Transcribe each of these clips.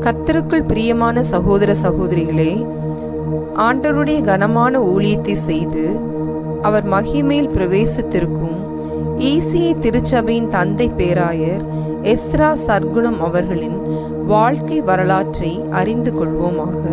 கத்தருக்குள் பிரியமான சகோதர சகோதரிகளே ஆண்டவருடைய கனமான ஊழியத்தை செய்து அவர் மகிமேல் பிரவேசித்திருக்கும் ஈசிய திருச்சபையின் தந்தை பேராயர் எஸ்ரா சர்க்குணம் அவர்களின் வாழ்க்கை வரலாற்றை அறிந்து கொள்வோமாக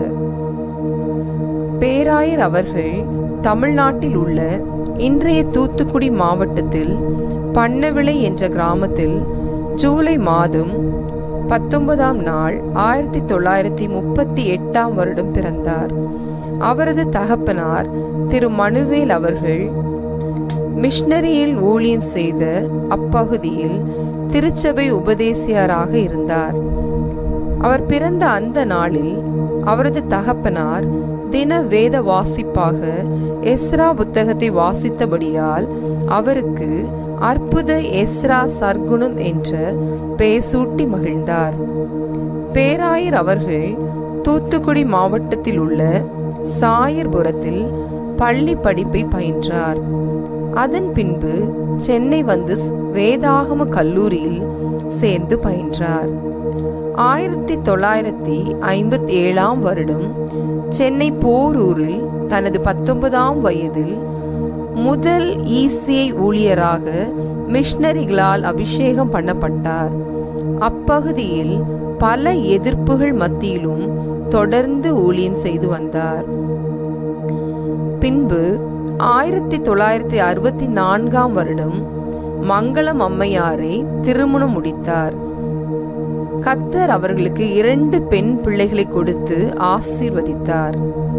பேராயர் அவர்கள் தமிழ்நாட்டில் உள்ள இன்றைய தூத்துக்குடி மாவட்டத்தில் பண்ணவிளை என்ற கிராமத்தில் ஜூலை மாதம் பத்தொன்பதாம் நாள் ஆயிரத்தி தொள்ளாயிரத்தி முப்பத்தி எட்டாம் வருடம் பிறந்தார் அவரது தகப்பனார் திரு மனுவேல் அவர்கள் மிஷனரியில் ஊழியம் செய்த அப்பகுதியில் திருச்சபை உபதேசியாராக இருந்தார் அவர் பிறந்த அந்த நாளில் அவரது தகப்பனார் தின வேத வாசிப்பாக எஸ்ரா புத்தகத்தை வாசித்தபடியால் அவருக்கு அற்புத எஸ்ரா சர்க்குணம் என்ற பெயர் சூட்டி மகிழ்ந்தார் பேராயர் அவர்கள் தூத்துக்குடி மாவட்டத்தில் உள்ள சாயர்புரத்தில் பள்ளி படிப்பை பயின்றார் அதன் பின்பு சென்னை வந்து வேதாகம கல்லூரியில் சேர்ந்து பயின்றார் ஆயிரத்தி தொள்ளாயிரத்தி ஐம்பத்தி ஏழாம் வருடம் சென்னை போரூரில் தனது பத்தொன்பதாம் வயதில் முதல் ஈசிஐ ஊழியராக மிஷனரிகளால் அபிஷேகம் பண்ணப்பட்டார் அப்பகுதியில் பல எதிர்ப்புகள் மத்தியிலும் தொடர்ந்து ஊழியம் செய்து வந்தார் பின்பு ஆயிரத்தி தொள்ளாயிரத்தி அறுபத்தி நான்காம் வருடம் மங்களம் அம்மையாரை திருமணம் முடித்தார் கத்தர் அவர்களுக்கு இரண்டு பெண் பிள்ளைகளை கொடுத்து ஆசீர்வதித்தார்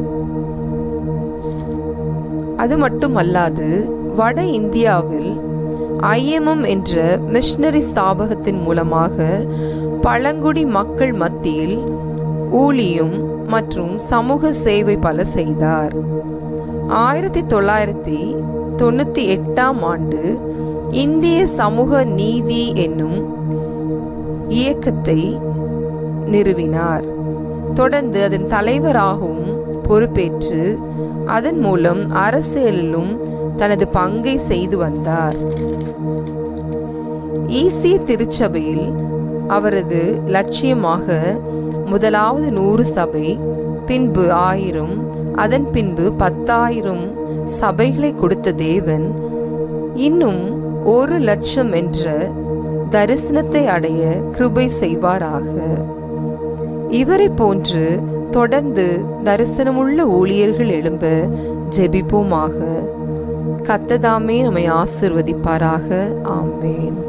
அது மட்டுமல்லாது வட இந்தியாவில் ஐஎம்எம் என்ற மிஷனரி ஸ்தாபகத்தின் மூலமாக பழங்குடி மக்கள் மத்தியில் ஊழியம் மற்றும் சமூக சேவை பல செய்தார் ஆயிரத்தி தொள்ளாயிரத்தி தொண்ணூற்றி எட்டாம் ஆண்டு இந்திய சமூக நீதி என்னும் இயக்கத்தை நிறுவினார் தொடர்ந்து அதன் தலைவராகவும் பொறுப்பேற்று அதன் மூலம் அரசியலிலும் தனது பங்கை செய்து வந்தார் ஈசிய திருச்சபையில் அவரது லட்சியமாக முதலாவது நூறு சபை பின்பு ஆயிரம் அதன் பின்பு பத்தாயிரம் சபைகளை கொடுத்த தேவன் இன்னும் ஒரு லட்சம் என்ற தரிசனத்தை அடைய கிருபை செய்வாராக இவரை போன்று தொடர்ந்து தரிசனமுள்ள ஊழியர்கள் எழும்ப ஜெபிப்போமாக கத்ததாமே நம்மை ஆசிர்வதிப்பாராக ஆமேன்